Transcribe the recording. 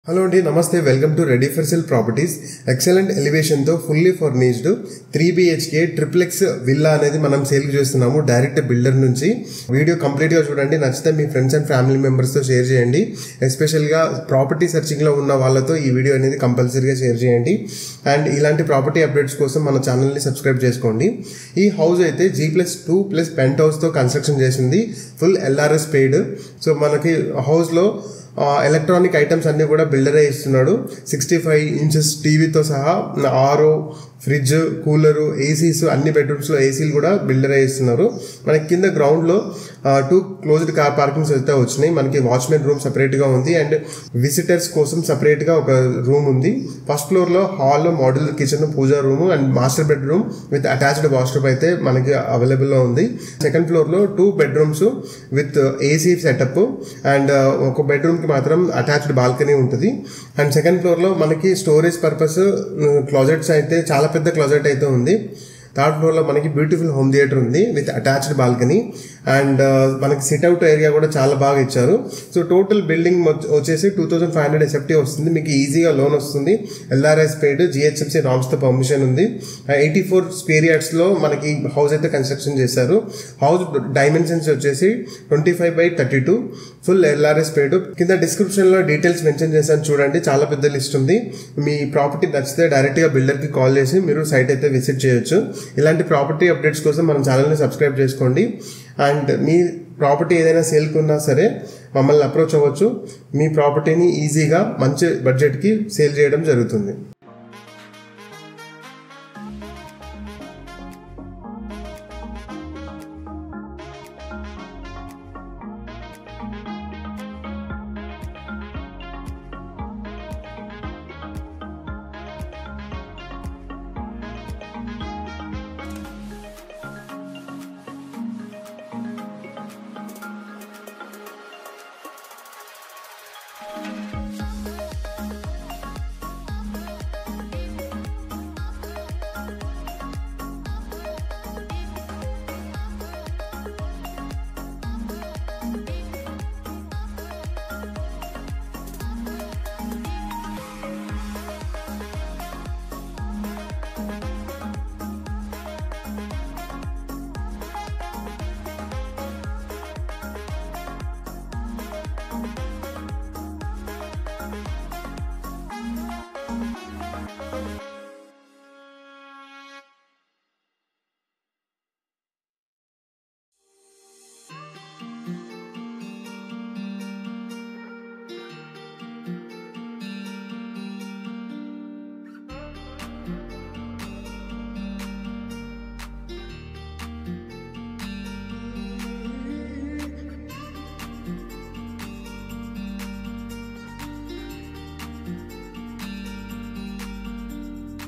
hello అండి నమస్తే welcome to ready for sell properties excellent ఎలివేషన్తో fully furnished three BHK triplex villa అనేది మనం సేల్ చేస్తున్నాము డైరెక్ట్ బిల్డర్ నుంచి వీడియో కంప్లీట్గా చూడండి నచ్చితే మీ ఫ్రెండ్స్ అండ్ ఫ్యామిలీ మెంబర్స్తో షేర్ చేయండి ఎస్పెషల్గా ప్రాపర్టీ సెర్చింగ్లో ఉన్న వాళ్ళతో ఈ వీడియో అనేది కంపల్సరీగా షేర్ చేయండి అండ్ ఇలాంటి ప్రాపర్టీ అప్డేట్స్ కోసం మన ఛానల్ని సబ్స్క్రైబ్ చేసుకోండి ఈ హౌస్ అయితే జీ ప్లస్ టూ ప్లస్ పెంట్ హౌస్తో కన్స్ట్రక్షన్ చేసింది ఫుల్ ఎల్ఆర్ఎస్ పెయిడ్ సో మనకి హౌస్లో ఎలక్ట్రానిక్ ఐటమ్స్ అన్నీ కూడా బిల్డరే ఇస్తున్నాడు సిక్స్టీ ఫైవ్ ఇంచెస్ టీవీతో సహా ఆరో ఫ్రిడ్జ్ కూలరు ఏసీస్ అన్ని బెడ్రూమ్స్లో ఏసీలు కూడా బిల్డరే ఇస్తున్నారు మనకి కింద గ్రౌండ్లో టూ క్లోజ్డ్ కార్ పార్కింగ్స్ అయితే వచ్చినాయి మనకి వాచ్మెన్ రూమ్ సపరేట్గా ఉంది అండ్ విజిటర్స్ కోసం సపరేట్గా ఒక రూమ్ ఉంది ఫస్ట్ ఫ్లోర్లో hall model kitchen pooja room and master bedroom with attached washroom అయితే మనకి అవైలబుల్లో ఉంది సెకండ్ ఫ్లోర్లో two bedrooms with AC setup and ఒక బెడ్రూమ్కి మాత్రం అటాచ్డ్ బాల్కనీ ఉంటుంది అండ్ సెకండ్ ఫ్లోర్లో మనకి స్టోరేజ్ పర్పస్ క్లాజెట్స్ అయితే చాలా పెద్ద క్లాజెట్ అయితే ఉంది థర్డ్ ఫ్లోర్లో మనకి బ్యూటిఫుల్ హోమ్ థియేటర్ ఉంది విత్ అటాచ్డ్ బాల్కనీ అండ్ మనకి సిట్అవుట్ ఏరియా కూడా చాలా బాగా ఇచ్చారు సో టోటల్ బిల్డింగ్ వచ్చేసి two thousand five hundred SFT వస్తుంది మీకు ఈజీగా లోన్ వస్తుంది ఎల్ఆర్ఎస్ పేడ్ జిహెచ్ఎంసీ నామ్స్తో పర్మిషన్ ఉంది ఎయిటీ ఫోర్ స్క్వేర్ యార్డ్స్లో మనకి హౌస్ అయితే కన్స్ట్రక్షన్ చేశారు హౌస్ డైమెన్షన్స్ వచ్చేసి twenty five by thirty two full LRS paid కింద డిస్క్రిప్షన్లో డీటెయిల్స్ మెన్షన్ చేశాను చూడండి చాలా పెద్ద లిస్ట్ ఉంది మీ ప్రాపర్టీ నచ్చితే డైరెక్ట్గా బిల్డర్కి కాల్ చేసి మీరు సైట్ అయితే విజిట్ చేయొచ్చు ఇలాంటి ప్రాపర్టీ అప్డేట్స్ కోసం మన ఛానల్ని సబ్స్క్రైబ్ చేసుకోండి అండ్ మీ ప్రాపర్టీ ఏదైనా సేల్కి ఉన్నా సరే మమ్మల్ని అప్రోచ్ అవ్వచ్చు మీ ప్రాపర్టీని ఈజీగా మంచి బడ్జెట్కి సేల్ చేయడం జరుగుతుంది